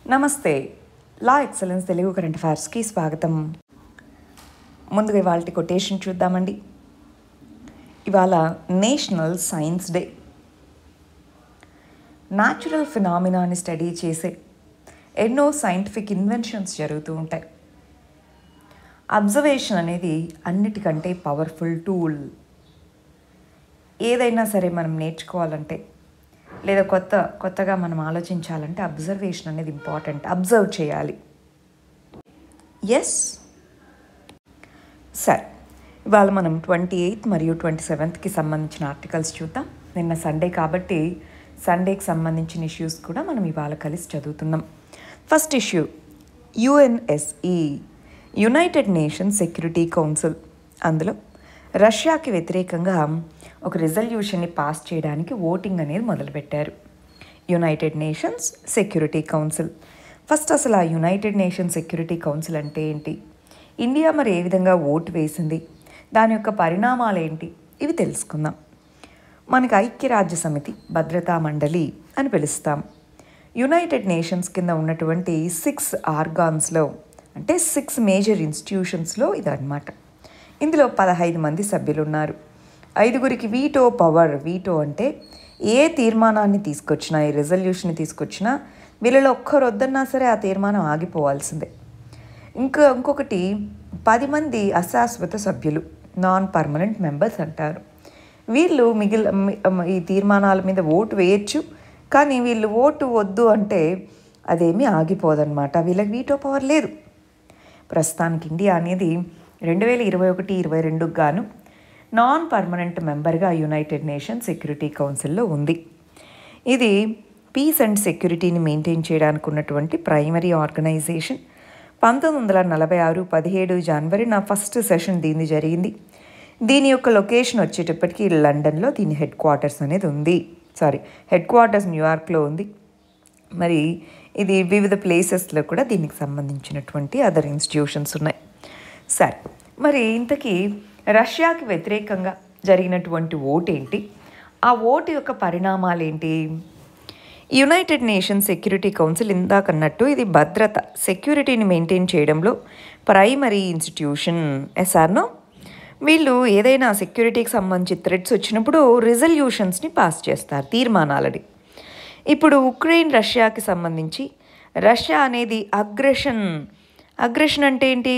నమస్తే La Excellence Telugu current అఫైర్స్కి స్వాగతం ముందుగా ఇవాళ కొటేషన్ చూద్దామండి ఇవాళ నేషనల్ సైన్స్ డే న్యాచురల్ ఫినామినాని స్టడీ చేసే ఎన్నో సైంటిఫిక్ ఇన్వెన్షన్స్ జరుగుతూ ఉంటాయి అబ్జర్వేషన్ అనేది అన్నిటికంటే పవర్ఫుల్ టూల్ ఏదైనా సరే మనం నేర్చుకోవాలంటే లేదా కొత్త కొత్తగా మనం ఆలోచించాలంటే అబ్జర్వేషన్ అనేది ఇంపార్టెంట్ అబ్జర్వ్ చేయాలి ఎస్ సరే ఇవాళ మనం ట్వంటీ ఎయిత్ మరియు ట్వంటీ సెవెంత్కి సంబంధించిన ఆర్టికల్స్ చూద్దాం నిన్న సండే కాబట్టి సండేకి సంబంధించిన ఇష్యూస్ కూడా మనం ఇవాళ కలిసి చదువుతున్నాం first issue UNSC United Nations Security Council అందులో రష్యాకి వ్యతిరేకంగా ఒక రిజల్యూషన్ని పాస్ చేయడానికి ఓటింగ్ అనేది మొదలుపెట్టారు United Nations Security Council first అసలు ఆ యునైటెడ్ నేషన్స్ సెక్యూరిటీ కౌన్సిల్ అంటే ఏంటి ఇండియా మరి ఏ విధంగా ఓటు వేసింది దాని యొక్క పరిణామాలు ఏంటి ఇవి తెలుసుకుందాం మనకి ఐక్యరాజ్య సమితి భద్రతా మండలి అని పిలుస్తాం యునైటెడ్ నేషన్స్ కింద ఉన్నటువంటి సిక్స్ ఆర్గాన్స్లో అంటే సిక్స్ మేజర్ ఇన్స్టిట్యూషన్స్లో ఇదన్నమాట ఇందులో పదహైదు మంది సభ్యులు ఉన్నారు ఐదుగురికి వీటో పవర్ వీటో అంటే ఏ తీర్మానాన్ని తీసుకొచ్చినా ఏ రెజల్యూషన్ తీసుకొచ్చినా వీళ్ళలో ఒక్కరు వద్దన్నా సరే ఆ తీర్మానం ఆగిపోవాల్సిందే ఇంకా ఇంకొకటి పది మంది అశాశ్వత సభ్యులు నాన్ పర్మనెంట్ మెంబర్స్ అంటారు వీళ్ళు మిగిలిన మి- ఈ తీర్మానాల మీద ఓటు వేయచ్చు కానీ వీళ్ళు ఓటు వద్దు అంటే అదేమీ ఆగిపోదన్నమాట వీళ్ళకి వీటో పవర్ లేదు ప్రస్తుతానికి ఇండియా అనేది రెండు వేల ఇరవై ఒకటి ఇరవై రెండుకు గాను నాన్ పర్మనెంట్ మెంబర్గా యునైటెడ్ నేషన్ సెక్యూరిటీ కౌన్సిల్లో ఉంది ఇది పీస్ అండ్ సెక్యూరిటీని మెయింటైన్ చేయడానికి ఉన్నటువంటి ప్రైమరీ ఆర్గనైజేషన్ పంతొమ్మిది వందల నలభై ఆరు పదిహేడు జనవరి నా ఫస్ట్ సెషన్ దీన్ని జరిగింది దీని యొక్క లొకేషన్ వచ్చేటప్పటికి లండన్లో దీని హెడ్ క్వార్టర్స్ అనేది ఉంది సారీ హెడ్ క్వార్టర్స్ న్యూయార్క్లో ఉంది మరి ఇది వివిధ ప్లేసెస్లో కూడా దీనికి సంబంధించినటువంటి అదర్ ఇన్స్టిట్యూషన్స్ ఉన్నాయి సరే మరి ఇంతకీ రష్యాకి వ్యతిరేకంగా జరిగినటువంటి ఓటు ఏంటి ఆ ఓటు యొక్క పరిణామాలు ఏంటి యునైటెడ్ నేషన్ సెక్యూరిటీ కౌన్సిల్ ఇందాకన్నట్టు ఇది భద్రత సెక్యూరిటీని మెయింటైన్ చేయడంలో ప్రైమరీ ఇన్స్టిట్యూషన్ ఎస్ఆర్నో వీళ్ళు ఏదైనా సెక్యూరిటీకి సంబంధించి థ్రెట్స్ వచ్చినప్పుడు రిజల్యూషన్స్ని పాస్ చేస్తారు తీర్మానాలని ఇప్పుడు ఉక్రెయిన్ రష్యాకి సంబంధించి రష్యా అనేది అగ్రెషన్ అగ్రెషన్ అంటే ఏంటి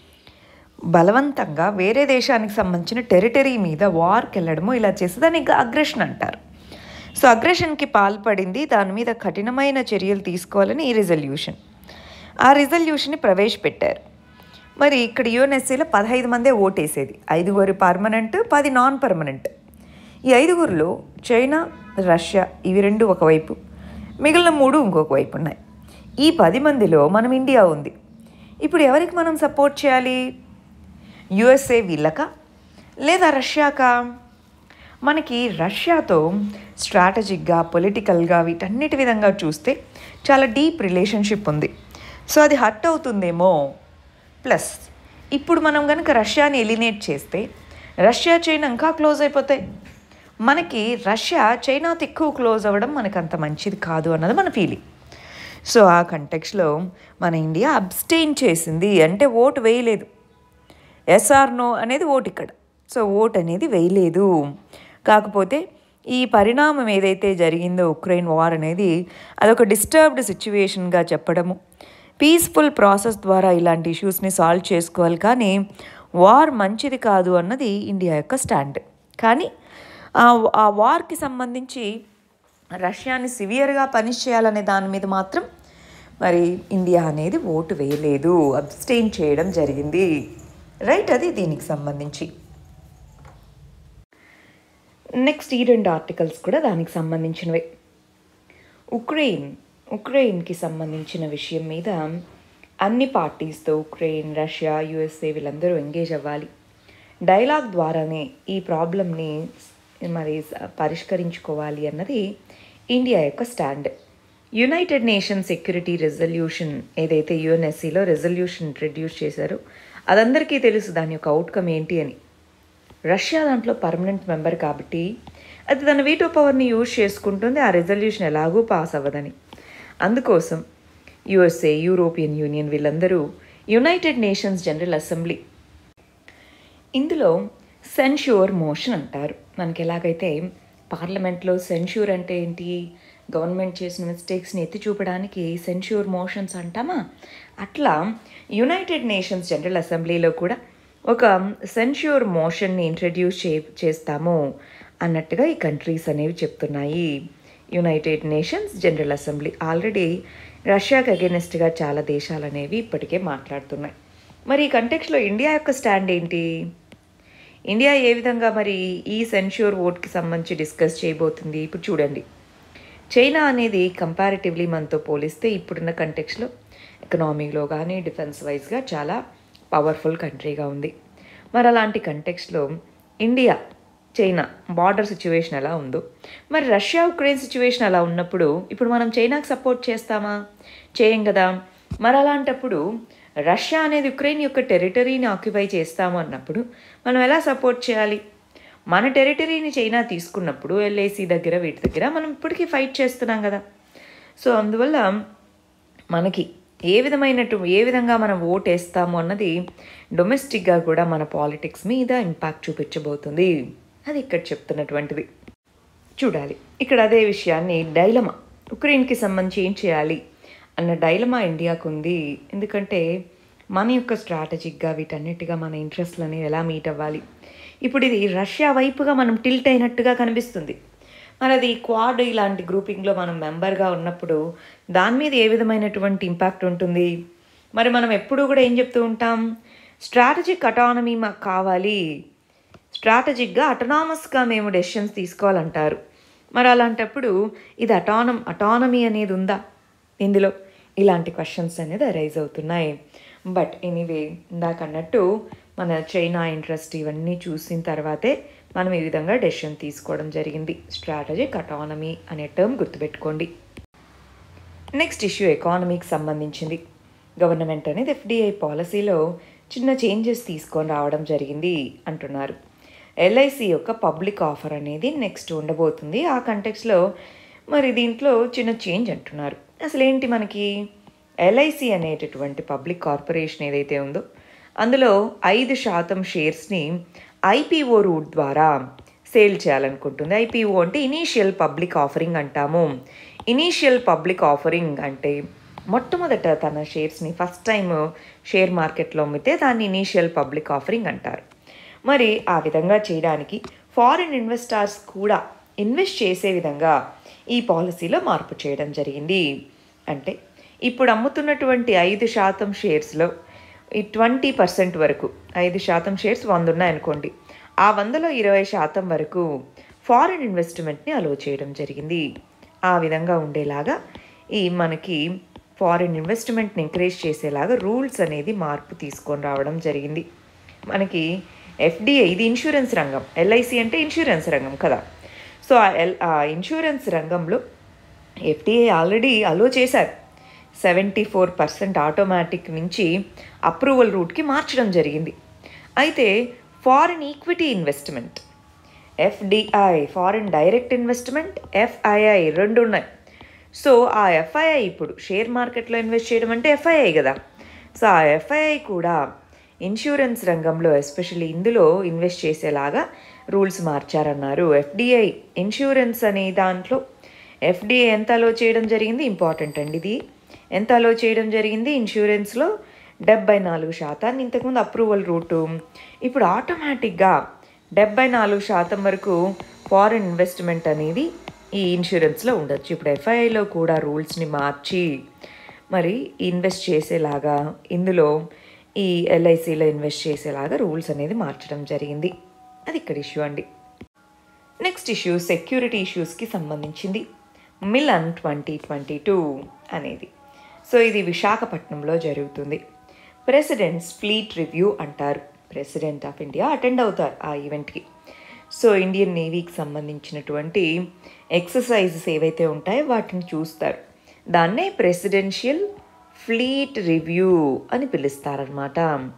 బలవంతంగా వేరే దేశానికి సంబంధించిన టెరిటరీ మీద వార్కి వెళ్ళడము ఇలా చేస్తే దాన్ని అగ్రెషన్ అంటారు సో అగ్రెషన్కి పాల్పడింది దాని మీద కఠినమైన చర్యలు తీసుకోవాలని ఈ రిజల్యూషన్ ఆ రిజల్యూషన్ని ప్రవేశపెట్టారు మరి ఇక్కడ యుఎన్ఎస్సీలో పదహైదు మందే ఓటేసేది ఐదుగురు పర్మనెంట్ పది నాన్ పర్మనెంట్ ఈ ఐదుగురిలో చైనా రష్యా ఇవి రెండు ఒకవైపు మిగిలిన మూడు ఇంకొక వైపు ఉన్నాయి ఈ పది మందిలో మనం ఇండియా ఉంది ఇప్పుడు ఎవరికి మనం సపోర్ట్ చేయాలి యుఎస్ఏ వీళ్ళకా లేదా రష్యాకా మనకి రష్యాతో స్ట్రాటజిక్గా పొలిటికల్గా వీటన్నిటి విధంగా చూస్తే చాలా డీప్ రిలేషన్షిప్ ఉంది సో అది హర్ట్ అవుతుందేమో ప్లస్ ఇప్పుడు మనం కనుక రష్యాని ఎలినేట్ చేస్తే రష్యా చైనా ఇంకా క్లోజ్ అయిపోతాయి మనకి రష్యా చైనాతో ఎక్కువ క్లోజ్ అవ్వడం మనకు అంత మంచిది కాదు అన్నది మన ఫీలింగ్ సో ఆ కంటెక్స్లో మన ఇండియా అబ్స్టెయిన్ చేసింది అంటే ఓటు వేయలేదు ఎస్ఆర్ నో అనేది ఓటు ఇక్కడ సో ఓట్ అనేది వేయలేదు కాకపోతే ఈ పరిణామం ఏదైతే జరిగిందో ఉక్రెయిన్ వార్ అనేది అదొక డిస్టర్బ్డ్ సిచ్యువేషన్గా చెప్పడము పీస్ఫుల్ ప్రాసెస్ ద్వారా ఇలాంటి ఇష్యూస్ని సాల్వ్ చేసుకోవాలి కానీ వార్ మంచిది కాదు అన్నది ఇండియా యొక్క స్టాండ్ కానీ ఆ- ఆ వార్కి సంబంధించి రష్యాని సివియర్గా పనిష్ చేయాలనే దాని మీద మాత్రం మరి ఇండియా అనేది ఓటు వేయలేదు అబ్స్టెయిన్ చేయడం జరిగింది రైట్ అది దీనికి సంబంధించి నెక్స్ట్ ఈ రెండు ఆర్టికల్స్ కూడా దానికి సంబంధించినవే ఉక్రెయిన్ ఉక్రెయిన్కి సంబంధించిన విషయం మీద అన్ని పార్టీస్తో ఉక్రెయిన్ రష్యా యుఎస్ఏ వీళ్ళందరూ ఎంగేజ్ అవ్వాలి డైలాగ్ ద్వారానే ఈ ప్రాబ్లమ్ని మరి పరిష్కరించుకోవాలి అన్నది ఇండియా యొక్క stand United Nation Security resolution ఏదైతే యుఎన్ఎస్సిలో రెజల్యూషన్ ఇంట్రడ్యూస్ చేశారో అదందరికీ తెలుసు దాని యొక్క అవుట్కమ్ ఏంటి అని రష్యా దాంట్లో పర్మనెంట్ మెంబర్ కాబట్టి అది తన వీటో పవర్ని యూజ్ చేసుకుంటుంది ఆ రెజల్యూషన్ ఎలాగూ పాస్ అవ్వదని అందుకోసం యుఎస్ఏ యూరోపియన్ యూనియన్ వీళ్ళందరూ యునైటెడ్ నేషన్స్ జనరల్ అసెంబ్లీ ఇందులో సెన్ష్యూర్ మోషన్ అంటారు మనకి ఎలాగైతే పార్లమెంట్లో సెన్ష్యూర్ అంటే ఏంటి గవర్నమెంట్ చేసిన మిస్టేక్స్ని ఎత్తి చూపడానికి సెన్ష్యూర్ మోషన్స్ అంటామా అట్లా యునైటెడ్ నేషన్స్ జనరల్ అసెంబ్లీలో కూడా ఒక సెన్ష్యూర్ మోషన్ని ఇంట్రడ్యూస్ చే చేస్తాము అన్నట్టుగా ఈ కంట్రీస్ అనేవి చెప్తున్నాయి United Nations General Assembly already రష్యాకి అగెనిస్ట్గా చాలా దేశాలు అనేవి ఇప్పటికే మాట్లాడుతున్నాయి మరి ఈ కంటెక్స్లో ఇండియా యొక్క స్టాండ్ ఏంటి ఇండియా ఏ విధంగా మరి ఈ సెన్ష్యూర్ ఓట్కి సంబంధించి డిస్కస్ చేయబోతుంది ఇప్పుడు చూడండి చైనా అనేది కంపారిటివ్లీ మనతో పోలిస్తే ఇప్పుడున్న కంటెక్స్లో ఎకనామీలో కానీ డిఫెన్స్ వైజ్గా చాలా పవర్ఫుల్ కంట్రీగా ఉంది మరి అలాంటి కంటెక్స్లో ఇండియా చైనా బార్డర్ సిచ్యువేషన్ ఎలా ఉందో మరి రష్యా ఉక్రెయిన్ సిచ్యువేషన్ అలా ఉన్నప్పుడు ఇప్పుడు మనం చైనాకి సపోర్ట్ చేస్తామా చేయం కదా మరి అలాంటప్పుడు రష్యా అనేది ఉక్రెయిన్ యొక్క టెరిటరీని ఆక్యుపై చేస్తాము అన్నప్పుడు మనం ఎలా సపోర్ట్ చేయాలి మన టెరిటరీని చైనా తీసుకున్నప్పుడు ఎల్ఐసి దగ్గర వీటి దగ్గర మనం ఇప్పటికీ ఫైట్ చేస్తున్నాం కదా సో అందువల్ల మనకి ఏ విధమైనటు ఏ విధంగా మనం ఓట్ వేస్తాము అన్నది డొమెస్టిక్గా కూడా మన పాలిటిక్స్ మీద ఇంపాక్ట్ చూపించబోతుంది అది ఇక్కడ చెప్తున్నటువంటిది చూడాలి ఇక్కడ అదే విషయాన్ని డైలమా ఉక్రెయిన్కి సంబంధించి ఏం చేయాలి అన్న డైలమా ఇండియాకు ఉంది ఎందుకంటే మన యొక్క స్ట్రాటజిక్గా వీటన్నిటిగా మన ఇంట్రెస్ట్లు అనేవి ఎలా మీట్ అవ్వాలి ఇప్పుడు ఇది రష్యా వైపుగా మనం టిల్ట్ అయినట్టుగా కనిపిస్తుంది మరి అది క్వాడ్ ఇలాంటి గ్రూపింగ్లో మనం మెంబర్గా ఉన్నప్పుడు దాని మీద ఏ విధమైనటువంటి ఇంపాక్ట్ ఉంటుంది మరి మనం ఎప్పుడూ కూడా ఏం చెప్తూ ఉంటాం స్ట్రాటజిక్ అటానమీ మాకు కావాలి స్ట్రాటజిక్గా అటనామస్గా మేము డెసిషన్స్ తీసుకోవాలంటారు మరి అలాంటప్పుడు ఇది అటానం అటానమీ అనేది ఉందా ఇందులో ఇలాంటి క్వశ్చన్స్ అనేది అరైజ్ అవుతున్నాయి బట్ ఎనీవే ఇందాక అన్నట్టు మన చైనా ఇంట్రెస్ట్ ఇవన్నీ చూసిన తర్వాతే మనం ఈ విధంగా డెసిషన్ తీసుకోవడం జరిగింది స్ట్రాటజిక్ అటానమీ అనే టర్మ్ గుర్తుపెట్టుకోండి నెక్స్ట్ ఇష్యూ ఎకానమీకి సంబంధించింది గవర్నమెంట్ అనేది ఎఫ్డిఐ పాలసీలో చిన్న చేంజెస్ తీసుకొని రావడం జరిగింది అంటున్నారు ఎల్ఐసి యొక్క పబ్లిక్ ఆఫర్ అనేది నెక్స్ట్ ఉండబోతుంది ఆ కంటెక్స్లో మరి దీంట్లో చిన్న చేంజ్ అంటున్నారు అసలు ఏంటి మనకి ఎల్ఐసి అనేటటువంటి పబ్లిక్ కార్పొరేషన్ ఏదైతే ఉందో అందులో ఐదు శాతం షేర్స్ని ఐపీఓ రూట్ ద్వారా సేల్ చేయాలనుకుంటుంది ఐపీఓ అంటే ఇనీషియల్ పబ్లిక్ ఆఫరింగ్ అంటాము ఇనీషియల్ పబ్లిక్ ఆఫరింగ్ అంటే మొట్టమొదట తన షేర్స్ని ఫస్ట్ టైం షేర్ మార్కెట్లో అమ్మితే దాన్ని ఇనీషియల్ పబ్లిక్ ఆఫరింగ్ అంటారు మరి ఆ విధంగా చేయడానికి ఫారిన్ ఇన్వెస్టర్స్ కూడా ఇన్వెస్ట్ చేసే విధంగా ఈ పాలసీలో మార్పు చేయడం జరిగింది అంటే ఇప్పుడు అమ్ముతున్నటువంటి ఐదు శాతం షేర్స్లో ఈ ట్వంటీ పర్సెంట్ వరకు ఐదు శాతం షేర్స్ వంద ఉన్నాయనుకోండి ఆ వందలో ఇరవై శాతం వరకు ఫారిన్ ఇన్వెస్ట్మెంట్ని అలో చేయడం జరిగింది ఆ విధంగా ఉండేలాగా ఈ మనకి ఫారిన్ ఇన్వెస్ట్మెంట్ని ఎంకరేజ్ చేసేలాగా రూల్స్ అనేది మార్పు తీసుకొని రావడం జరిగింది మనకి ఎఫ్డిఐ ఇది ఇన్సూరెన్స్ రంగం ఎల్ఐసి అంటే ఇన్సూరెన్స్ రంగం కదా సో ఆ ఎల్ ఆ ఇన్సూరెన్స్ రంగంలో ఎఫ్డిఐ ఆల్రెడీ అలో చేశారు సెవెంటీ ఫోర్ పర్సెంట్ ఆటోమేటిక్ నుంచి అప్రూవల్ రూట్కి మార్చడం జరిగింది అయితే foreign equity investment FDI foreign direct investment FII రెండు ఉన్నాయి సో ఆ ఎఫ్ఐఐ ఇప్పుడు షేర్ మార్కెట్లో ఇన్వెస్ట్ చేయడం అంటే ఎఫ్ఐఐ కదా సో ఆ ఎఫ్ఐఐ కూడా ఇన్సూరెన్స్ రంగంలో ఎస్పెషల్లీ ఇందులో ఇన్వెస్ట్ చేసేలాగా రూల్స్ మార్చారన్నారు ఎఫ్డిఐ ఇన్సూరెన్స్ అనే దాంట్లో ఎఫ్డిఐ ఎంత అలో చేయడం జరిగింది ఇంపార్టెంట్ అండి ఇది ఎంత అలో చేయడం జరిగింది ఇన్సూరెన్స్లో డెబ్బై నాలుగు శాతాన్ని ఇంతకుముందు అప్రూవల్ రూటు ఇప్పుడు ఆటోమేటిక్గా డెబ్బై నాలుగు శాతం వరకు ఫారిన్ ఇన్వెస్ట్మెంట్ అనేది ఈ ఇన్సూరెన్స్లో ఉండొచ్చు ఇప్పుడు ఎఫ్ఐఐలో కూడా రూల్స్ని మార్చి మరి ఇన్వెస్ట్ చేసేలాగా ఇందులో ఈ ఎల్ఐసిలో ఇన్వెస్ట్ చేసేలాగా రూల్స్ అనేది మార్చడం జరిగింది అది ఇక్కడ ఇష్యూ అండి నెక్స్ట్ ఇష్యూ సెక్యూరిటీ ఇష్యూస్కి సంబంధించింది మిలన్ ట్వంటీ ట్వంటీ టూ అనేది సో ఇది విశాఖపట్నంలో జరుగుతుంది ప్రెసిడెంట్స్ ఫ్లీట్ రివ్యూ అంటారు ప్రెసిడెంట్ ఆఫ్ ఇండియా అటెండ్ అవుతారు ఆ ఈవెంట్కి సో ఇండియన్ నేవీకి సంబంధించినటువంటి ఎక్సర్సైజెస్ ఏవైతే ఉంటాయో వాటిని చూస్తారు దాన్నే ప్రెసిడెన్షియల్ ఫ్లీట్ రివ్యూ అని పిలుస్తారనమాట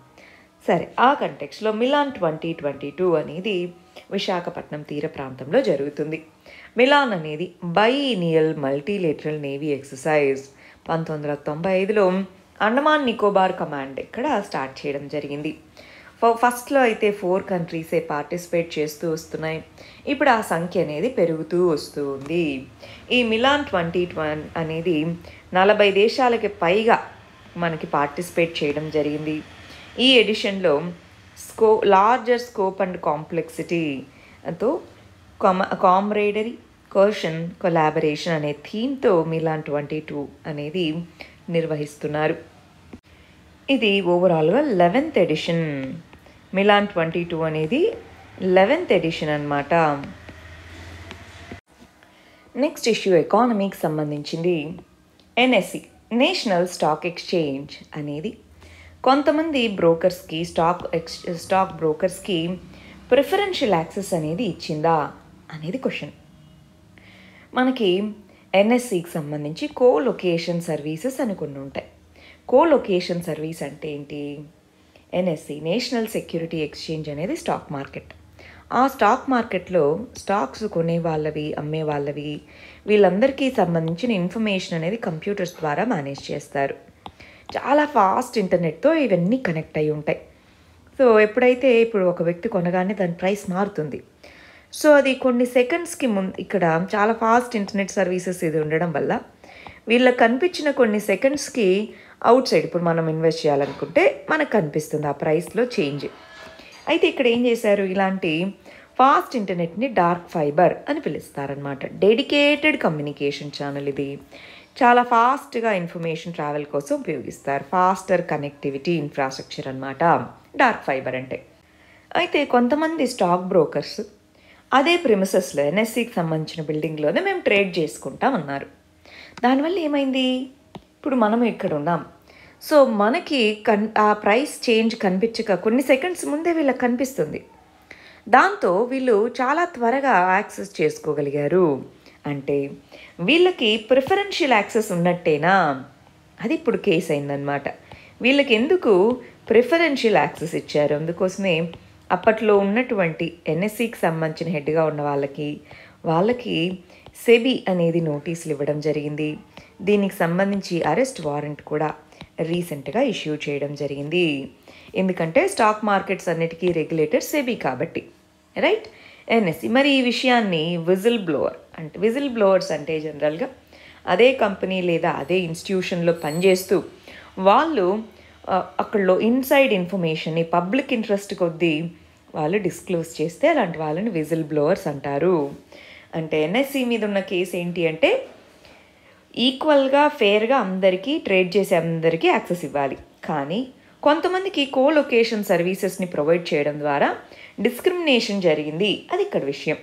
సరే ఆ కంటెక్స్లో మిలాన్ ట్వంటీ ట్వంటీ టూ అనేది విశాఖపట్నం తీర ప్రాంతంలో జరుగుతుంది మిలాన్ అనేది బైనియల్ మల్టీలేటరల్ నేవీ ఎక్సర్సైజ్ పంతొమ్మిది వందల తొంభై ఐదులో అండమాన్ నికోబార్ కమాండ్ ఇక్కడ స్టార్ట్ చేయడం జరిగింది ఫ- ఫస్ట్లో అయితే ఫోర్ కంట్రీసే పార్టిసిపేట్ చేస్తూ వస్తున్నాయి ఇప్పుడు ఆ సంఖ్య అనేది పెరుగుతూ వస్తూ ఉంది ఈ మిలాన్ ట్వంటీ ట్వన్ అనేది నలభై దేశాలకి పైగా మనకి పార్టిసిపేట్ చేయడం జరిగింది ఈ ఎడిషన్లో స్కో లార్జర్ స్కోప్ అండ్ కాంప్లెక్సిటీతో కామ కామ్రేడరీ కోషన్ కొలాబరేషన్ అనే థీమ్తో మిలాన్ ట్వంటీ టూ అనేది నిర్వహిస్తున్నారు ఇది ఓవరాల్గా eleventh edition Milan twenty two అనేది లెవెన్త్ ఎడిషన్ అన్నమాట నెక్స్ట్ ఇష్యూ ఎకానమీకి సంబంధించింది ఎన్ఎస్సి నేషనల్ స్టాక్ ఎక్స్చేంజ్ అనేది కొంతమంది బ్రోకర్స్కి స్టాక్ ఎక్స్ స్టాక్ బ్రోకర్స్కి ప్రిఫరెన్షియల్ యాక్సెస్ అనేది ఇచ్చిందా అనేది క్వశ్చన్ మనకి ఎన్ఎస్సికి సంబంధించి కో లొకేషన్ సర్వీసెస్ అని కొన్ని ఉంటాయి కో లొకేషన్ సర్వీస్ అంటే ఏంటి ఎన్ఎస్సి నేషనల్ సెక్యూరిటీ ఎక్స్చేంజ్ అనేది స్టాక్ మార్కెట్ ఆ స్టాక్ మార్కెట్లో స్టాక్స్ కొనే వాళ్ళవి అమ్మే వాళ్ళవి వీళ్ళందరికీ సంబంధించిన ఇన్ఫర్మేషన్ అనేది కంప్యూటర్స్ ద్వారా మేనేజ్ చేస్తారు చాలా ఫాస్ట్ ఇంటర్నెట్తో ఇవన్నీ కనెక్ట్ అయి ఉంటాయి సో ఎప్పుడైతే ఇప్పుడు ఒక వ్యక్తి కొనగానే దాని ప్రైస్ మారుతుంది సో అది కొన్ని సెకండ్స్కి ముందు ఇక్కడ చాలా ఫాస్ట్ ఇంటర్నెట్ సర్వీసెస్ ఇది ఉండడం వల్ల వీళ్ళకి కనిపించిన కొన్ని సెకండ్స్కి అవుట్ సైడ్ ఇప్పుడు మనం ఇన్వెస్ట్ చేయాలనుకుంటే మనకు కనిపిస్తుంది ఆ ప్రైస్లో చేంజ్ అయితే ఇక్కడ ఏం చేశారు ఇలాంటి ఫాస్ట్ ఇంటర్నెట్ని డార్క్ ఫైబర్ అని పిలుస్తారనమాట డెడికేటెడ్ కమ్యూనికేషన్ ఛానల్ ఇది చాలా ఫాస్ట్గా ఇన్ఫర్మేషన్ ట్రావెల్ కోసం ఉపయోగిస్తారు ఫాస్టర్ కనెక్టివిటీ ఇన్ఫ్రాస్ట్రక్చర్ అనమాట డార్క్ ఫైబర్ అంటే అయితే కొంతమంది స్టాక్ బ్రోకర్స్ అదే ప్రిమిసెస్లో ఎన్ఎస్సికి సంబంధించిన బిల్డింగ్లోనే మేము ట్రేడ్ చేసుకుంటాం అన్నారు దానివల్ల ఏమైంది ఇప్పుడు మనం ఇక్కడ ఉన్నాం సో మనకి కన్ ఆ ప్రైస్ చేంజ్ కనిపించక కొన్ని సెకండ్స్ ముందే వీళ్ళకి కనిపిస్తుంది దాంతో వీళ్ళు చాలా త్వరగా యాక్సెస్ చేసుకోగలిగారు అంటే వీళ్ళకి ప్రిఫరెన్షియల్ యాక్సెస్ ఉన్నట్టేనా అది ఇప్పుడు కేసు అయిందనమాట వీళ్ళకి ఎందుకు ప్రిఫరెన్షియల్ యాక్సెస్ ఇచ్చారు అందుకోసమే అప్పట్లో ఉన్నటువంటి ఎన్ఎస్సికి సంబంధించిన హెడ్గా ఉన్న వాళ్ళకి వాళ్ళకి సెబీ అనేది నోటీసులు ఇవ్వడం జరిగింది దీనికి సంబంధించి అరెస్ట్ వారెంట్ కూడా రీసెంట్గా ఇష్యూ చేయడం జరిగింది ఎందుకంటే స్టాక్ మార్కెట్స్ అన్నిటికీ రెగ్యులేటర్ సెబీ కాబట్టి రైట్ ఎన్ఎస్సి మరి ఈ విషయాన్ని విజిల్ బ్లోవర్ అంటే విజిల్ బ్లోవర్స్ అంటే జనరల్గా అదే కంపెనీ లేదా అదే ఇన్స్టిట్యూషన్లో పనిచేస్తూ వాళ్ళు ఆ, అక్కడలో ఇన్సైడ్ ఇన్ఫర్మేషన్ని పబ్లిక్ ఇంట్రెస్ట్ కొద్దీ వాళ్ళు డిస్క్లోజ్ చేస్తే అలాంటి వాళ్ళని విజిల్ బ్లోవర్స్ అంటారు అంటే ఎన్ఎస్సి మీద ఉన్న కేసు ఏంటి అంటే ఈక్వల్గా ఫేర్గా అందరికీ ట్రేడ్ చేసే అందరికీ యాక్సెస్ ఇవ్వాలి కానీ కొంతమందికి కో లొకేషన్ సర్వీసెస్ని ప్రొవైడ్ చేయడం ద్వారా డిస్క్రిమినేషన్ జరిగింది అది ఇక్కడ విషయం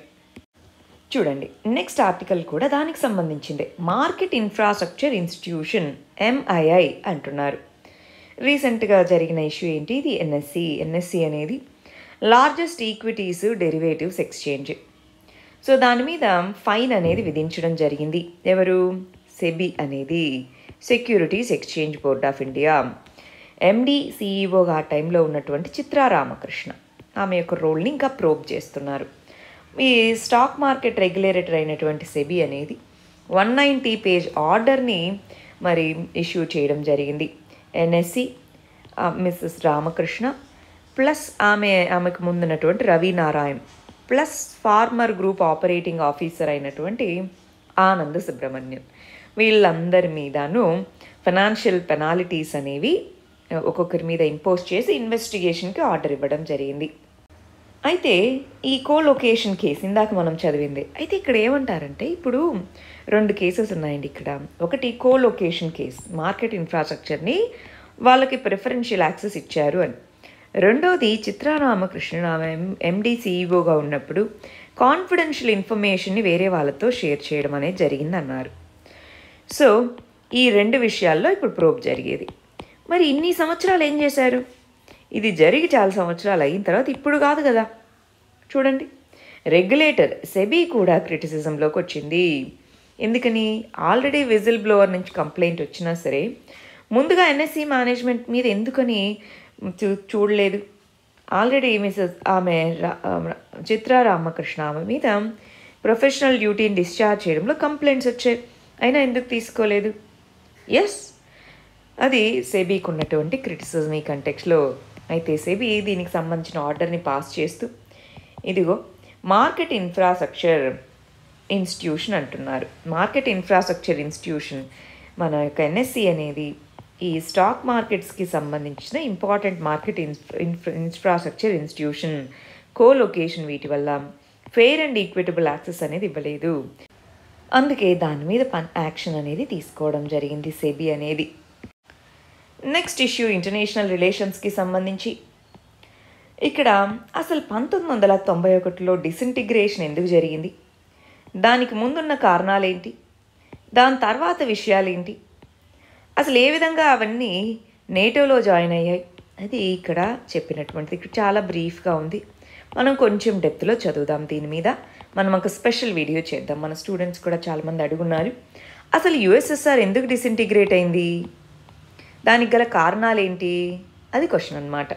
చూడండి నెక్స్ట్ ఆర్టికల్ కూడా దానికి సంబంధించిందే మార్కెట్ ఇన్ఫ్రాస్ట్రక్చర్ ఇన్స్టిట్యూషన్ ఎంఐఐ అంటున్నారు రీసెంట్గా జరిగిన ఇష్యూ ఏంటి ఇది ఎన్ఎస్సి ఎన్ఎస్సి అనేది largest equities derivatives exchange so దాని మీద ఫైన్ అనేది విధించడం జరిగింది ఎవరు సెబీ అనేది Securities Exchange Board of India MD సిఈఓగా ఆ టైంలో ఉన్నటువంటి చిత్రా రామకృష్ణ ఆమె యొక్క రోల్ని ఇంకా ప్రోబ్ చేస్తున్నారు ఈ స్టాక్ మార్కెట్ రెగ్యులేటర్ అయినటువంటి సెబీ అనేది వన్ నైంటీ పేజ్ ఆర్డర్ని మరి ఇష్యూ చేయడం జరిగింది ఎన్ఎస్సి మిస్సెస్ రామకృష్ణ ప్లస్ ఆమె ఆమెకు ముందున్నటువంటి Ravi Narayan plus former group operating officer అయినటువంటి ఆనంద్ సుబ్రహ్మణ్యన్ వీళ్ళందరి మీదను ఫైనాన్షియల్ పెనాలిటీస్ అనేవి ఒక్కొక్కరి మీద ఇంపోజ్ చేసి ఇన్వెస్టిగేషన్కి ఆర్డర్ ఇవ్వడం జరిగింది అయితే ఈ కో లొకేషన్ కేసు ఇందాక మనం చదివింది అయితే ఇక్కడ ఏమంటారంటే ఇప్పుడు రెండు కేసెస్ ఉన్నాయండి ఇక్కడ ఒకటి కో లొకేషన్ కేసు మార్కెట్ ఇన్ఫ్రాస్ట్రక్చర్ని వాళ్ళకి ప్రిఫరెన్షియల్ యాక్సెస్ ఇచ్చారు అని రెండోది చిత్రారామకృష్ణన్ ఆమె ఎండి సీఈఓగా ఉన్నప్పుడు కాన్ఫిడెన్షియల్ ఇన్ఫర్మేషన్ని వేరే వాళ్ళతో షేర్ చేయడం అనేది జరిగిందన్నారు సో ఈ రెండు విషయాల్లో ఇప్పుడు ప్రోబ్ జరిగేది మరి ఇన్ని సంవత్సరాలు ఏం చేశారు ఇది జరిగి చాలా సంవత్సరాలు అయిన తర్వాత ఇప్పుడు కాదు కదా చూడండి రెగ్యులేటర్ సెబీ కూడా క్రిటిసిజంలోకి వచ్చింది ఎందుకని ఆల్రెడీ విజిల్ బ్లోవర్ నుంచి కంప్లైంట్ వచ్చినా సరే ముందుగా ఎన్ఎస్సి మేనేజ్మెంట్ మీద ఎందుకని చూ చూడలేదు ఆల్రెడీ మిసెస్ ఆమె రా- ఆమె చిత్రా రామకృష్ణ ఆమె మీద ప్రొఫెషనల్ డ్యూటీని డిశ్చార్జ్ చేయడంలో కంప్లైంట్స్ వచ్చాయి అయినా ఎందుకు తీసుకోలేదు ఎస్ అది సెబీకి ఉన్నటువంటి క్రిటిసిజం ఈ కంటెక్స్లో అయితే సెబీ దీనికి సంబంధించిన ఆర్డర్ని పాస్ చేస్తూ ఇదిగో మార్కెట్ ఇన్ఫ్రాస్ట్రక్చర్ ఇన్స్టిట్యూషన్ అంటున్నారు మార్కెట్ ఇన్ఫ్రాస్ట్రక్చర్ ఇన్స్టిట్యూషన్ మన యొక్క ఎన్ఎస్సి అనేది ఈ స్టాక్ మార్కెట్స్కి సంబంధించిన important market infra infrastructure institution co location వీటి వల్ల ఫెయిర్ అండ్ ఈక్విటబుల్ యాక్సెస్ అనేది ఇవ్వలేదు అందుకే దాని మీద పన్ యాక్షన్ అనేది తీసుకోవడం జరిగింది సెబీ అనేది నెక్స్ట్ ఇష్యూ ఇంటర్నేషనల్ రిలేషన్స్కి సంబంధించి ఇక్కడ అసలు పంతొమ్మిది వందల తొంభై ఒకటిలో డిసింటిగ్రేషన్ ఎందుకు జరిగింది దానికి ముందున్న కారణాలేంటి దాని తర్వాత విషయాలేంటి అసలు ఏ విధంగా అవన్నీ నేటోలో జాయిన్ అయ్యాయి అది ఇక్కడ చెప్పినటువంటిది ఇక్కడ చాలా బ్రీఫ్గా ఉంది మనం కొంచెం డెప్త్లో చదువుదాం దీని మీద మనం ఒక స్పెషల్ వీడియో చేద్దాం మన స్టూడెంట్స్ కూడా చాలామంది అడుగున్నారు అసలు యుఎస్ఎస్ఆర్ ఎందుకు డిసింటిగ్రేట్ అయింది దానికి గల కారణాలు ఏంటి అది క్వశ్చన్ అనమాట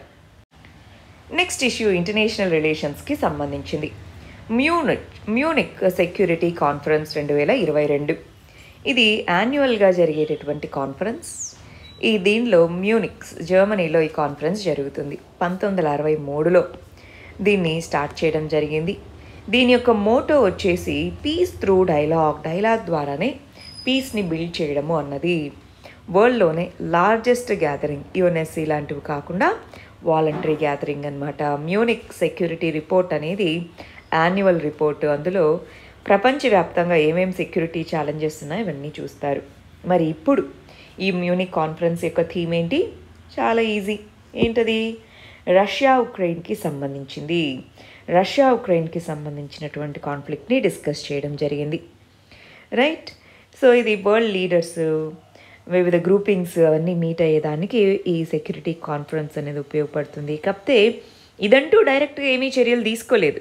నెక్స్ట్ ఇష్యూ ఇంటర్నేషనల్ రిలేషన్స్కి సంబంధించింది మ్యూనిక్ మ్యూనిక్ సెక్యూరిటీ కాన్ఫరెన్స్ రెండు వేల ఇరవై రెండు ఇది యాన్యువల్గా జరిగేటటువంటి కాన్ఫరెన్స్ ఈ దీనిలో మ్యూనిక్స్ జర్మనీలో ఈ కాన్ఫరెన్స్ జరుగుతుంది పంతొమ్మిది వందల అరవై మూడులో దీన్ని స్టార్ట్ చేయడం జరిగింది దీని యొక్క మోటో వచ్చేసి పీస్ త్రూ డైలాగ్ డైలాగ్ ద్వారానే పీస్ని బిల్డ్ చేయడము అన్నది వరల్డ్లోనే లార్జెస్ట్ గ్యాదరింగ్ యుఎన్ఎస్సి లాంటివి కాకుండా వాలంటరీ గ్యాదరింగ్ అనమాట మ్యూనిక్ సెక్యూరిటీ రిపోర్ట్ అనేది యాన్యువల్ రిపోర్ట్ అందులో ప్రపంచవ్యాప్తంగా ఏమేం సెక్యూరిటీ ఛాలెంజెస్ ఉన్నాయో ఇవన్నీ చూస్తారు మరి ఇప్పుడు ఈ మ్యూనిక్ కాన్ఫరెన్స్ యొక్క థీమ్ ఏంటి చాలా ఈజీ ఏంటది రష్యా ఉక్రెయిన్కి సంబంధించింది రష్యా ఉక్రెయిన్కి సంబంధించినటువంటి కాన్ఫ్లిక్ట్ని డిస్కస్ చేయడం జరిగింది రైట్ సో ఇది వరల్డ్ లీడర్స్ వివిధ గ్రూపింగ్స్ అవన్నీ మీట్ అయ్యేదానికి ఈ సెక్యూరిటీ కాన్ఫరెన్స్ అనేది ఉపయోగపడుతుంది కాకపోతే ఇదంటూ డైరెక్ట్గా ఏమీ చర్యలు తీసుకోలేదు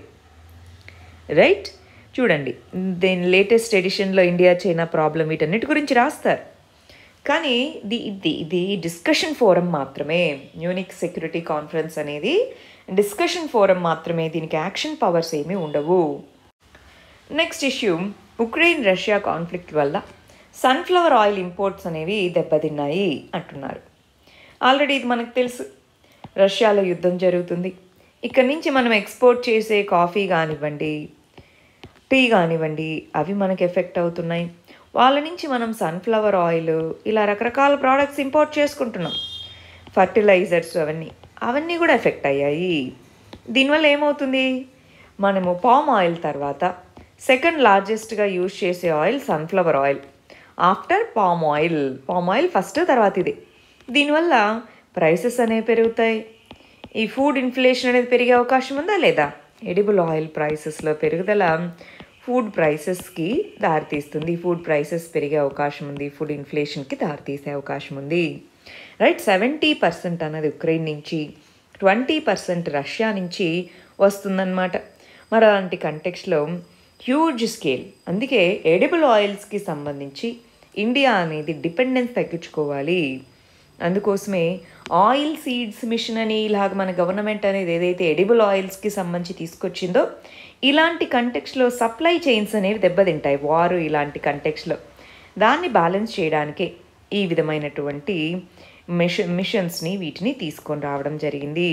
రైట్ చూడండి దీని లేటెస్ట్ ఎడిషన్లో ఇండియా చైనా ప్రాబ్లం వీటన్నిటి గురించి రాస్తారు కానీ ఇది ఇది ఇది డిస్కషన్ ఫోరం మాత్రమే యూనిక్ సెక్యూరిటీ కాన్ఫరెన్స్ అనేది డిస్కషన్ ఫోరం మాత్రమే దీనికి యాక్షన్ పవర్స్ ఏమీ ఉండవు next issue Ukraine Russia conflict వల్ల సన్ఫ్లవర్ ఆయిల్ ఇంపోర్ట్స్ అనేవి దెబ్బతిన్నాయి అంటున్నారు ఆల్రెడీ ఇది మనకు తెలుసు రష్యాలో యుద్ధం జరుగుతుంది ఇక్కడ నుంచి మనం ఎక్స్పోర్ట్ చేసే కాఫీ కానివ్వండి టీ కానివ్వండి అవి మనకి ఎఫెక్ట్ అవుతున్నాయి వాళ్ళ నుంచి మనం సన్ఫ్లవర్ ఆయిల్ ఇలా రకరకాల ప్రోడక్ట్స్ ఇంపోర్ట్ చేసుకుంటున్నాం ఫర్టిలైజర్స్ అవన్నీ అవన్నీ కూడా ఎఫెక్ట్ అయ్యాయి దీనివల్ల ఏమవుతుంది మనము పామ్ ఆయిల్ తర్వాత సెకండ్ లార్జెస్ట్గా యూజ్ చేసే oil sunflower oil after palm oil palm oil first తర్వాత ఇది దీనివల్ల ప్రైసెస్ అనేవి పెరుగుతాయి ఈ ఫుడ్ ఇన్ఫ్లేషన్ అనేది పెరిగే అవకాశం ఉందా లేదా ఎడిబుల్ ఆయిల్ ప్రైసెస్లో పెరుగుదల ఫుడ్ ప్రైసెస్కి దారితీస్తుంది ఫుడ్ ప్రైసెస్ పెరిగే అవకాశం ఉంది ఫుడ్ ఇన్ఫ్లేషన్కి దారితీసే అవకాశం ఉంది రైట్ సెవెంటీ పర్సెంట్ అన్నది ఉక్రెయిన్ నుంచి ట్వంటీ పర్సెంట్ రష్యా నుంచి వస్తుందన్నమాట మరి అలాంటి కంటెక్స్లో హ్యూజ్ స్కేల్ అందుకే ఎడిబుల్ ఆయిల్స్కి సంబంధించి ఇండియా అనేది డిపెండెన్స్ తగ్గించుకోవాలి అందుకోసమే ఆయిల్ సీడ్స్ మిషన్ అని ఇలాగ మన గవర్నమెంట్ అనేది ఏదైతే ఎడిబుల్ ఆయిల్స్కి సంబంధించి తీసుకొచ్చిందో ఇలాంటి కంటెక్స్లో సప్లై చైన్స్ అనేవి దెబ్బతింటాయి వారు ఇలాంటి కంటెక్స్లో దాన్ని బ్యాలెన్స్ చేయడానికే ఈ విధమైనటువంటి మిషన్ మిషన్స్ని వీటిని తీసుకొని రావడం జరిగింది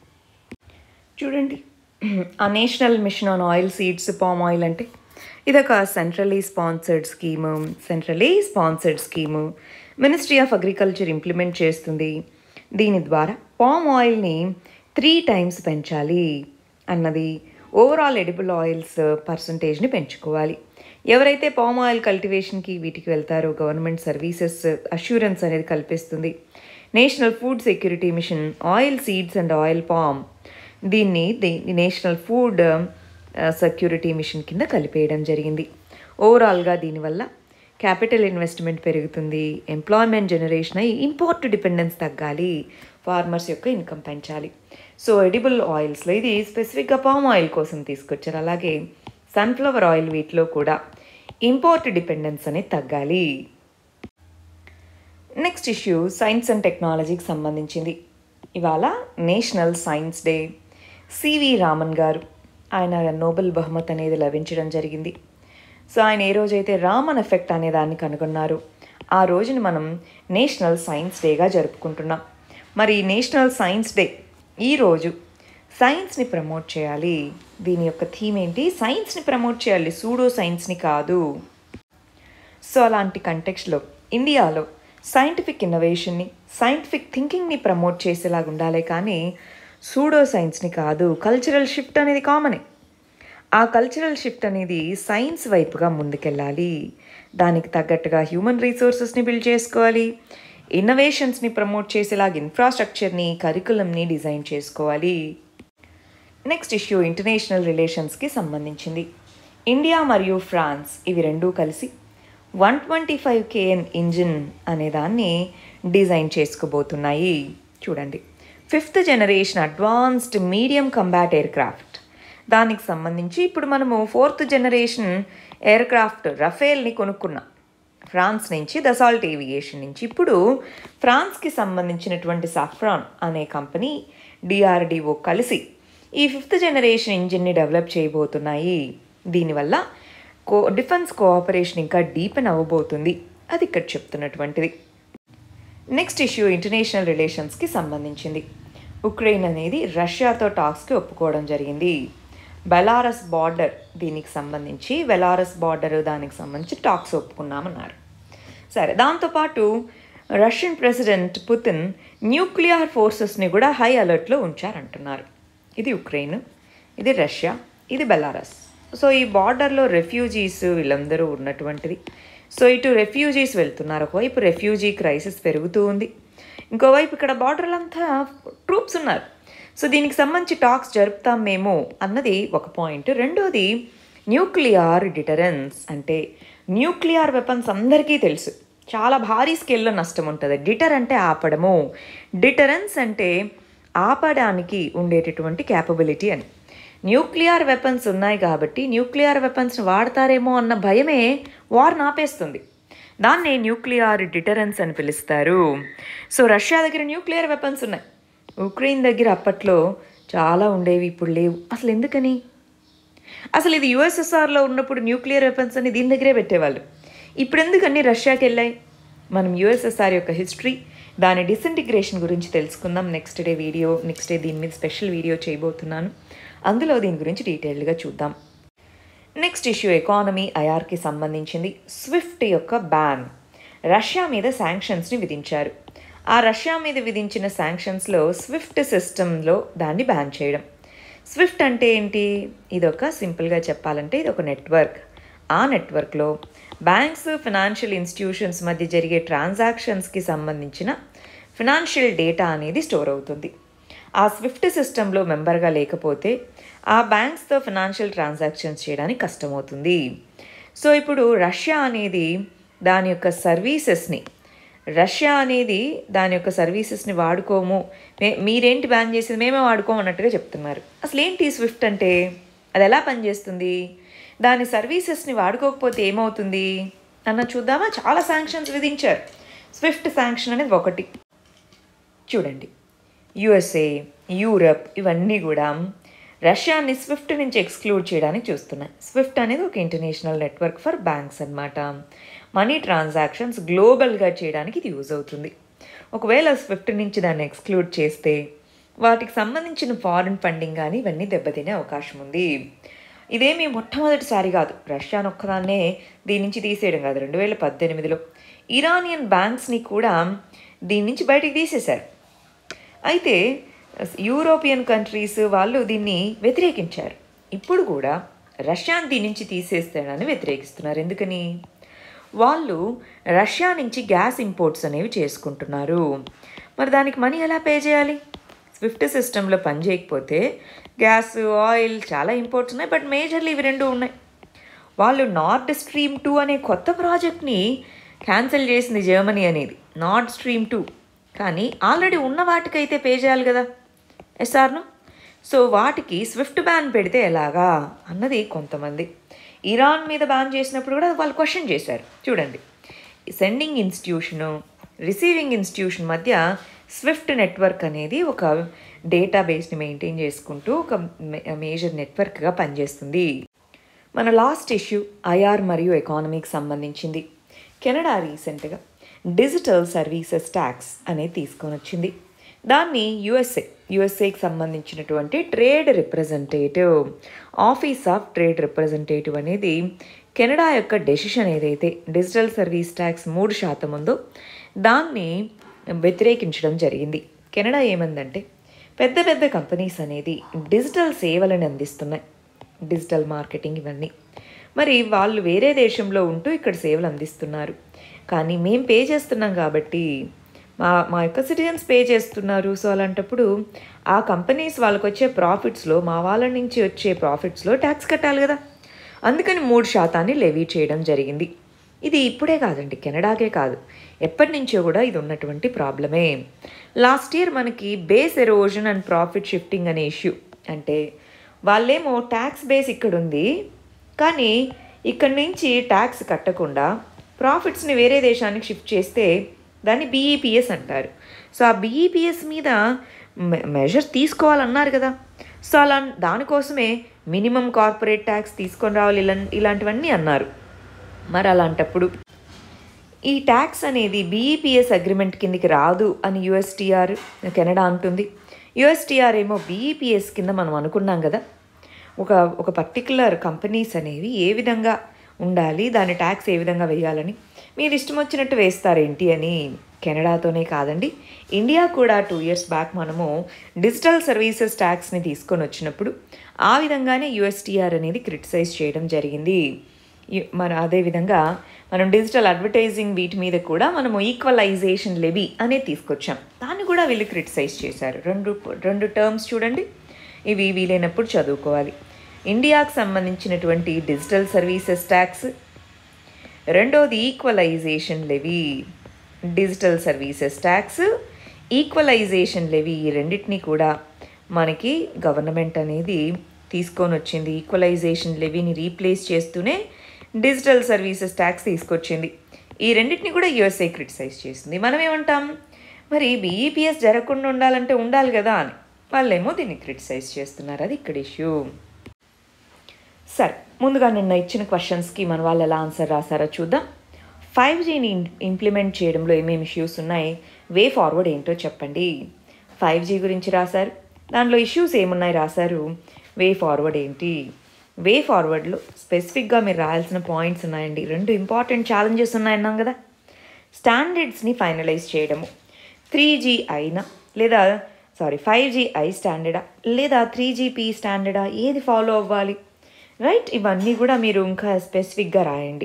చూడండి ఆ national mission on oil seeds palm oil అంటే ఇదొక centrally sponsored scheme centrally sponsored scheme ministry of agriculture implement చేస్తుంది దీని ద్వారా పామ్ ఆయిల్ని త్రీ టైమ్స్ పెంచాలి అన్నది ఓవరాల్ ఎడిబుల్ ఆయిల్స్ పర్సంటేజ్ని పెంచుకోవాలి ఎవరైతే పామ్ ఆయిల్ కల్టివేషన్కి వీటికి వెళ్తారో గవర్నమెంట్ సర్వీసెస్ అష్యూరెన్స్ అనేది కల్పిస్తుంది national food security mission oil seeds and oil palm దీన్ని the national food security mission కింద కలిపేయడం జరిగింది ఓవరాల్గా దీనివల్ల క్యాపిటల్ ఇన్వెస్ట్మెంట్ పెరుగుతుంది ఎంప్లాయ్మెంట్ జనరేషన్ అయ్యి ఇంపోర్ట్ డిపెండెన్స్ తగ్గాలి ఫార్మర్స్ యొక్క ఇన్కమ్ పెంచాలి సో ఎడిబుల్ ఆయిల్స్లో ఇది స్పెసిఫిక్గా పామ్ ఆయిల్ కోసం తీసుకొచ్చారు అలాగే సన్ఫ్లవర్ ఆయిల్ వీటిలో కూడా ఇంపోర్ట్ డిపెండెన్స్ అనేది తగ్గాలి నెక్స్ట్ ఇష్యూ సైన్స్ అండ్ టెక్నాలజీకి సంబంధించింది ఇవాళ national science day CV Raman garu ఆయన నోబెల్ బహుమత్ అనేది లభించడం జరిగింది సో ఆయన ఏ రోజైతే రామన్ ఎఫెక్ట్ అనే దాన్ని కనుగొన్నారు ఆ రోజుని మనం నేషనల్ సైన్స్ డేగా జరుపుకుంటున్నాం మరి నేషనల్ సైన్స్ డే ఈరోజు సైన్స్ని ప్రమోట్ చేయాలి దీని యొక్క థీమ్ ఏంటి సైన్స్ని ప్రమోట్ చేయాలి సూడో సైన్స్ని కాదు సో అలాంటి కంటెక్స్లో ఇండియాలో సైంటిఫిక్ ఇన్నోవేషన్ని సైంటిఫిక్ థింకింగ్ని ప్రమోట్ చేసేలాగా ఉండాలి కానీ సూడో సైన్స్ని కాదు కల్చరల్ షిఫ్ట్ అనేది కామనే ఆ కల్చరల్ షిఫ్ట్ అనేది సైన్స్ వైపుగా ముందుకెళ్ళాలి దానికి తగ్గట్టుగా హ్యూమన్ రీసోర్సెస్ని బిల్డ్ చేసుకోవాలి ఇన్నోవేషన్స్ని ప్రమోట్ చేసేలాగా ఇన్ఫ్రాస్ట్రక్చర్ని కరికులంని డిజైన్ చేసుకోవాలి నెక్స్ట్ ఇష్యూ ఇంటర్నేషనల్ రిలేషన్స్కి సంబంధించింది ఇండియా మరియు ఫ్రాన్స్ ఇవి రెండూ కలిసి one twenty five KN engine అనే దాన్ని డిజైన్ చేసుకోబోతున్నాయి చూడండి fifth generation advanced medium combat aircraft దానికి సంబంధించి ఇప్పుడు మనము ఫోర్త్ జనరేషన్ ఎయిర్ క్రాఫ్ట్ రఫేల్ని కొనుక్కున్నాం ఫ్రాన్స్ నుంచి దసాల్ట్ ఏవియేషన్ నుంచి ఇప్పుడు ఫ్రాన్స్కి సంబంధించినటువంటి సాఫ్రాన్ అనే కంపెనీ డిఆర్డిఓ కలిసి ఈ ఫిఫ్త్ జనరేషన్ ఇంజిన్ని డెవలప్ చేయబోతున్నాయి దీనివల్ల కో డిఫెన్స్ కోఆపరేషన్ ఇంకా డీపెన్ అవ్వబోతుంది అది ఇక్కడ చెప్తున్నటువంటిది నెక్స్ట్ ఇష్యూ ఇంటర్నేషనల్ రిలేషన్స్కి సంబంధించింది ఉక్రెయిన్ అనేది రష్యాతో టాక్స్కి ఒప్పుకోవడం జరిగింది బెలారస్ బార్డర్ దీనికి సంబంధించి బెలారస్ బార్డర్ దానికి సంబంధించి టాక్స్ ఒప్పుకున్నామన్నారు సరే దాంతోపాటు రష్యన్ ప్రెసిడెంట్ పుతిన్ న్యూక్లియర్ ఫోర్సెస్ని కూడా హై అలర్ట్లో ఉంచారంటున్నారు ఇది ఉక్రెయిన్ ఇది రష్యా ఇది బెలారస్ సో ఈ బార్డర్లో రెఫ్యూజీస్ వీళ్ళందరూ ఉన్నటువంటిది సో ఇటు రెఫ్యూజీస్ వెళ్తున్నారు ఒకవైపు రెఫ్యూజీ క్రైసిస్ పెరుగుతూ ఉంది ఇంకోవైపు ఇక్కడ బార్డర్లు అంతా ట్రూప్స్ ఉన్నారు సో దీనికి సంబంధించి టాక్స్ జరుపుతాం మేము అన్నది ఒక పాయింట్ రెండోది న్యూక్లియర్ డిటరెన్స్ అంటే న్యూక్లియర్ వెపన్స్ అందరికీ తెలుసు చాలా భారీ స్కేల్లో నష్టం ఉంటుంది డిటర్ అంటే ఆపడము డిటరెన్స్ అంటే ఆపడానికి ఉండేటటువంటి క్యాపబిలిటీ అని న్యూక్లియర్ వెపన్స్ ఉన్నాయి కాబట్టి న్యూక్లియర్ వెపన్స్ని వాడతారేమో అన్న భయమే వార్ ఆపేస్తుంది దాన్నే న్యూక్లియర్ డిటరెన్స్ అని పిలుస్తారు సో రష్యా దగ్గర న్యూక్లియర్ వెపన్స్ ఉన్నాయి ఉక్రెయిన్ దగ్గర అప్పట్లో చాలా ఉండేవి ఇప్పుడు లేవు అసలు ఎందుకని అసలు ఇది యుఎస్ఎస్ఆర్లో ఉన్నప్పుడు న్యూక్లియర్ వెపన్స్ అని దీని దగ్గరే పెట్టేవాళ్ళు ఇప్పుడు ఎందుకని రష్యాకి వెళ్ళాయి మనం యుఎస్ఎస్ఆర్ యొక్క హిస్టరీ దాని డిసింటిగ్రేషన్ గురించి తెలుసుకుందాం next day video next day దీని మీద స్పెషల్ వీడియో చేయబోతున్నాను అందులో దీని గురించి డీటెయిల్డ్గా చూద్దాం నెక్స్ట్ ఇష్యూ ఎకానమీ ఐఆర్కి సంబంధించింది స్విఫ్ట్ యొక్క బ్యాన్ రష్యా మీద శాంక్షన్స్ని విధించారు ఆ రష్యా మీద విధించిన శాంక్షన్స్లో స్విఫ్ట్ సిస్టంలో దాన్ని బ్యాన్ చేయడం స్విఫ్ట్ అంటే ఏంటి ఇదొక సింపుల్గా చెప్పాలంటే ఇది ఒక నెట్వర్క్ ఆ నెట్వర్క్లో బ్యాంక్స్ ఫినాన్షియల్ ఇన్స్టిట్యూషన్స్ మధ్య జరిగే ట్రాన్సాక్షన్స్కి సంబంధించిన ఫినాన్షియల్ డేటా అనేది స్టోర్ అవుతుంది ఆ స్విఫ్ట్ సిస్టంలో మెంబర్గా లేకపోతే ఆ బ్యాంక్స్తో ఫినాన్షియల్ ట్రాన్సాక్షన్స్ చేయడానికి కష్టమవుతుంది సో ఇప్పుడు రష్యా అనేది దాని యొక్క సర్వీసెస్ని రష్యా అనేది దాని యొక్క సర్వీసెస్ని వాడుకోము మే మీరేంటి బ్యాన్ చేసేది మేమే వాడుకోము అన్నట్టుగా చెప్తున్నారు అసలు ఏంటి స్విఫ్ట్ అంటే అది ఎలా పనిచేస్తుంది దాని సర్వీసెస్ని వాడుకోకపోతే ఏమవుతుంది అన్న చూద్దామా చాలా శాంక్షన్స్ విధించారు స్విఫ్ట్ శాంక్షన్ అనేది ఒకటి చూడండి యుఎస్ఏ యూరప్ ఇవన్నీ కూడా రష్యాని స్విఫ్ట్ నుంచి ఎక్స్క్లూడ్ చేయడానికి చూస్తున్నాయి స్విఫ్ట్ అనేది ఒక ఇంటర్నేషనల్ నెట్వర్క్ ఫర్ బ్యాంక్స్ అన్నమాట మనీ ట్రాన్సాక్షన్స్ గ్లోబల్గా చేయడానికి ఇది యూజ్ అవుతుంది ఒకవేళ స్విఫ్ట్ నుంచి దాన్ని ఎక్స్క్లూడ్ చేస్తే వాటికి సంబంధించిన ఫారిన్ ఫండింగ్ కానీ ఇవన్నీ దెబ్బతినే అవకాశం ఉంది ఇదేమి మొట్టమొదటిసారి కాదు రష్యాను ఒక్కదాన్నే దీని నుంచి తీసేయడం కాదు రెండు వేల పద్దెనిమిదిలో ఇరానియన్ బ్యాంక్స్ని కూడా దీని నుంచి బయటికి తీసేశారు అయితే యూరోపియన్ కంట్రీస్ వాళ్ళు దీన్ని వ్యతిరేకించారు ఇప్పుడు కూడా రష్యాని దీని నుంచి తీసేస్తాడని వ్యతిరేకిస్తున్నారు ఎందుకని వాళ్ళు రష్యా నుంచి గ్యాస్ ఇంపోర్ట్స్ అనేవి చేసుకుంటున్నారు మరి దానికి మనీ ఎలా పే చేయాలి స్విఫ్ట్ సిస్టంలో పని చేయకపోతే గ్యాస్ ఆయిల్ చాలా ఇంపోర్ట్స్ ఉన్నాయి బట్ మేజర్లీ ఇవి రెండు ఉన్నాయి వాళ్ళు నార్డ్ స్ట్రీమ్ టూ అనే కొత్త ప్రాజెక్ట్ని క్యాన్సిల్ చేసింది జర్మనీ అనేది నార్డ్ స్ట్రీమ్ టూ కానీ ఆల్రెడీ ఉన్న వాటికైతే పే చేయాలి కదా ఎస్ఆర్ను సో వాటికి స్విఫ్ట్ బ్యాన్ పెడితే ఎలాగా అన్నది కొంతమంది ఇరాన్ మీద బ్యాన్ చేసినప్పుడు కూడా వాళ్ళు క్వశ్చన్ చేశారు చూడండి సెండింగ్ ఇన్స్టిట్యూషను రిసీవింగ్ ఇన్స్టిట్యూషన్ మధ్య స్విఫ్ట్ నెట్వర్క్ అనేది ఒక డేటాబేస్ని మెయింటైన్ చేసుకుంటూ ఒక మేజర్ నెట్వర్క్గా పనిచేస్తుంది మన లాస్ట్ ఇష్యూ ఐఆర్ మరియు ఎకానమీకి సంబంధించింది కెనడా రీసెంట్గా డిజిటల్ సర్వీసెస్ ట్యాక్స్ అనేది తీసుకొని వచ్చింది దాన్ని యుఎస్ఏ యుఎస్ఏకి సంబంధించినటువంటి trade representative office of trade representative అనేది కెనడా యొక్క డెసిషన్ ఏదైతే డిజిటల్ సర్వీస్ ట్యాక్స్ మూడు శాతం ఉందో దాన్ని వ్యతిరేకించడం జరిగింది కెనడా ఏమందంటే పెద్ద పెద్ద కంపెనీస్ అనేది డిజిటల్ సేవలను అందిస్తున్నాయి డిజిటల్ మార్కెటింగ్ ఇవన్నీ మరి వాళ్ళు వేరే దేశంలో ఉంటూ ఇక్కడ సేవలు అందిస్తున్నారు కానీ మేము పే చేస్తున్నాం కాబట్టి మా మా యొక్క సిటిజన్స్ పే చేస్తున్నారు సో అలాంటప్పుడు ఆ కంపెనీస్ వాళ్ళకి వచ్చే ప్రాఫిట్స్లో మా వాళ్ళ నుంచి వచ్చే ప్రాఫిట్స్లో ట్యాక్స్ కట్టాలి కదా అందుకని మూడు శాతాన్ని లెవీ చేయడం జరిగింది ఇది ఇప్పుడే కాదండి కెనడాకే కాదు ఎప్పటి నుంచో కూడా ఇది ఉన్నటువంటి ప్రాబ్లమే లాస్ట్ ఇయర్ మనకి base erosion and profit shifting అనే ఇష్యూ అంటే వాళ్ళేమో ట్యాక్స్ బేస్ ఇక్కడ ఉంది కానీ ఇక్కడి నుంచి ట్యాక్స్ కట్టకుండా ప్రాఫిట్స్ని వేరే దేశానికి షిఫ్ట్ చేస్తే దాన్ని బీఈపీఎస్ అంటారు సో ఆ బీఈపీఎస్ మీద మెజర్స్ తీసుకోవాలన్నారు కదా సో అలా దానికోసమే మినిమం కార్పొరేట్ ట్యాక్స్ తీసుకొని రావాలి ఇలా ఇలాంటివన్నీ అన్నారు మరి అలాంటప్పుడు ఈ ట్యాక్స్ అనేది బీఈపీఎస్ అగ్రిమెంట్ కిందికి రాదు అని యుఎస్టీఆర్ కెనడా అంటుంది యుఎస్టీఆర్ ఏమో బీఈపీఎస్ కింద మనం అనుకున్నాం కదా ఒక ఒక పర్టికులర్ కంపెనీస్ అనేవి ఏ విధంగా ఉండాలి దాని ట్యాక్స్ ఏ విధంగా వేయాలని మీరు ఇష్టం వచ్చినట్టు వేస్తారేంటి అని కెనడాతోనే కాదండి ఇండియా కూడా టూ ఇయర్స్ బ్యాక్ మనము డిజిటల్ సర్వీసెస్ ట్యాక్స్ని తీసుకొని వచ్చినప్పుడు ఆ విధంగానే యుఎస్టీఆర్ అనేది క్రిటిసైజ్ చేయడం జరిగింది ఈ- మన అదేవిధంగా మనం డిజిటల్ అడ్వర్టైజింగ్ వీటి మీద కూడా మనము ఈక్వలైజేషన్ లెవీ అనేది తీసుకొచ్చాం దాన్ని కూడా వీళ్ళు క్రిటిసైజ్ చేశారు రెండు రెండు టర్మ్స్ చూడండి ఇవి వీలైనప్పుడు చదువుకోవాలి ఇండియాకు సంబంధించినటువంటి డిజిటల్ సర్వీసెస్ ట్యాక్స్ రెండోది equalisation levy digital services tax equalisation levy ఈ రెండింటినీ కూడా మనకి గవర్నమెంట్ అనేది తీసుకొని వచ్చింది ఈక్వలైజేషన్ లెవీని రీప్లేస్ చేస్తూనే డిజిటల్ సర్వీసెస్ ట్యాక్స్ తీసుకొచ్చింది ఈ రెండింటిని కూడా యుఎస్ఏ క్రిటిసైజ్ చేసింది మనం ఏమంటాం మరి బీఈపీఎస్ జరగకుండా ఉండాలంటే ఉండాలి కదా అని వాళ్ళేమో దీన్ని క్రిటిసైజ్ చేస్తున్నారు అది ఇక్కడ ఇష్యూ సరే ముందుగా నిన్న ఇచ్చిన క్వశ్చన్స్కి మన వాళ్ళు ఎలా ఆన్సర్ రాశారో చూద్దాం ఫైవ్ జీని ఇంప్లిమెంట్ చేయడంలో ఏమేమి ఇష్యూస్ ఉన్నాయి వే ఫార్వర్డ్ ఏంటో చెప్పండి ఫైవ్ జీ గురించి రాశారు దాంట్లో ఇష్యూస్ ఏమున్నాయి రాశారు వే ఫార్వర్డ్ ఏంటి వే ఫార్వర్డ్లో స్పెసిఫిక్గా మీరు రాయాల్సిన పాయింట్స్ ఉన్నాయండి రెండు ఇంపార్టెంట్ ఛాలెంజెస్ ఉన్నాయన్నాం కదా స్టాండర్డ్స్ని ఫైనలైజ్ చేయడము త్రీ జీ అయినా లేదా సారీ ఫైవ్ జీ ఐ స్టాండర్డా లేదా త్రీ జీపీ స్టాండర్డా ఏది ఫాలో అవ్వాలి రైట్ ఇవన్నీ కూడా మీరు ఇంకా స్పెసిఫిక్గా రాయండి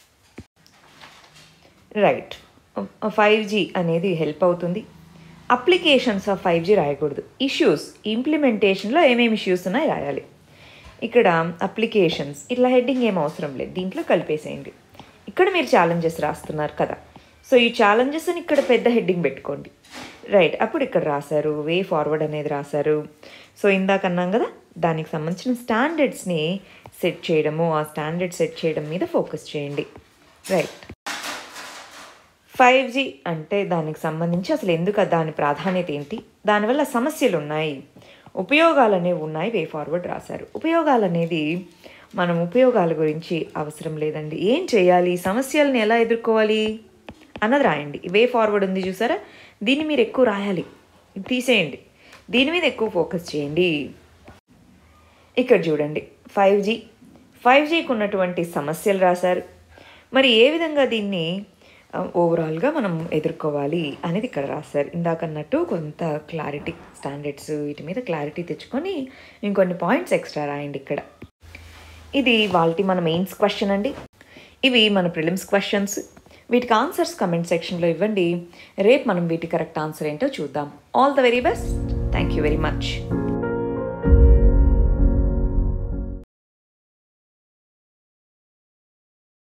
రైట్ ఫైవ్ జీ అనేది హెల్ప్ అవుతుంది అప్లికేషన్స్ ఆఫ్ ఫైవ్ జీ రాయకూడదు ఇష్యూస్ ఇంప్లిమెంటేషన్లో ఏమేమి ఇష్యూస్ ఉన్నాయి రాయాలి ఇక్కడ అప్లికేషన్స్ ఇట్లా హెడ్డింగ్ ఏం అవసరం లేదు దీంట్లో కలిపేసేయండి ఇక్కడ మీరు ఛాలెంజెస్ రాస్తున్నారు కదా సో ఈ ఛాలెంజెస్ని ఇక్కడ పెద్ద హెడ్డింగ్ పెట్టుకోండి రైట్ అప్పుడు ఇక్కడ రాశారు వే ఫార్వర్డ్ అనేది రాశారు సో ఇందాక అన్నాం కదా దానికి సంబంధించిన స్టాండర్డ్స్ని సెట్ చేయడము ఆ స్టాండర్డ్ సెట్ చేయడం మీద ఫోకస్ చేయండి రైట్ ఫైవ్ జీ అంటే దానికి సంబంధించి అసలు ఎందుకు దాని ప్రాధాన్యత ఏంటి దానివల్ల సమస్యలు ఉన్నాయి ఉపయోగాలు అనేవి ఉన్నాయి వే ఫార్వర్డ్ రాశారు ఉపయోగాలు అనేది మనం ఉపయోగాల గురించి అవసరం లేదండి ఏం చేయాలి సమస్యలను ఎలా ఎదుర్కోవాలి అన్నది రాయండి వే ఫార్వర్డ్ ఉంది చూసారా దీన్ని మీరు ఎక్కువ రాయాలి ఇది తీసేయండి దీని మీద ఎక్కువ ఫోకస్ చేయండి ఇక్కడ చూడండి ఫైవ్ జీ ఫైవ్ జీకి ఉన్నటువంటి సమస్యలు రాశారు మరి ఏ విధంగా దీన్ని ఆ, ఓవరాల్గా మనం ఎదుర్కోవాలి అనేది ఇక్కడ రాశారు ఇందాకన్నట్టు కొంత క్లారిటీ స్టాండర్డ్స్ వీటి మీద క్లారిటీ తెచ్చుకొని ఇంకొన్ని పాయింట్స్ ఎక్స్ట్రా రాయండి ఇక్కడ ఇది వాళ్ళకి మన మెయిన్స్ క్వశ్చన్ అండి ఇవి మన ప్రిలిమ్స్ క్వశ్చన్స్ వీటికి ఆన్సర్స్ కమెంట్ సెక్షన్లో ఇవ్వండి రేపు మనం వీటి కరెక్ట్ ఆన్సర్ ఏంటో చూద్దాం all the very best thank you very much